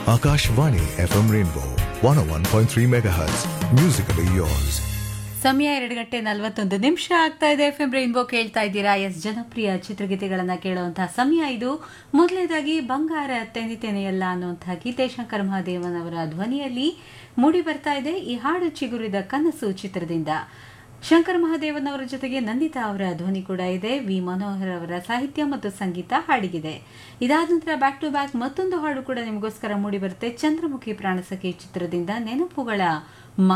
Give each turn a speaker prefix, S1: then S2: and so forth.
S1: Akashvani FM Rainbow 101.3 MHz. Musically yours.
S2: ಸಮಯ ಎರಡು ಗಂಟೆ ನಲವತ್ತೊಂದು ನಿಮಿಷ ಆಗ್ತಾ ಇದೆ ಎಫ್ ಎಂ ರೈನ್ಬೋ ಕೇಳ್ತಾ ಇದ್ದೀರಾ ಎಸ್ ಜನಪ್ರಿಯ ಚಿತ್ರಗೀತೆಗಳನ್ನ ಕೇಳುವಂತಹ ಸಮಯ ಇದು ಮೊದಲನೇದಾಗಿ ಬಂಗಾರ ತೆನಿತೆನೆಯಲ್ಲ ಅನ್ನುವಂತಹ ಗೀತೆ ಶಂಕರ್ ಮಹಾದೇವನ್ ಅವರ ಧ್ವನಿಯಲ್ಲಿ ಮೂಡಿ ಬರ್ತಾ ಇದೆ ಈ ಹಾಡು ಚಿಗುರಿದ ಕನಸು ಚಿತ್ರದಿಂದ ಶಂಕರ್ ಮಹಾದೇವನ್ ಅವರ ಜೊತೆಗೆ ನಂದಿತಾ ಅವರ ಧ್ವನಿ ಕೂಡ ಇದೆ ವಿ ಮನೋಹರ್ ಅವರ ಸಾಹಿತ್ಯ ಮತ್ತು ಸಂಗೀತ ಹಾಡಿಗಿದೆ ಇದಾದ ನಂತರ ಬ್ಯಾಕ್ ಟು ಬ್ಯಾಕ್ ಮತ್ತೊಂದು ಹಾಡು ಕೂಡ ನಿಮಗೋಸ್ಕರ ಮೂಡಿ ಬರುತ್ತೆ ಚಂದ್ರಮುಖಿ ಪ್ರಾಣಸಖಿ ಚಿತ್ರದಿಂದ ನೆನಪುಗಳ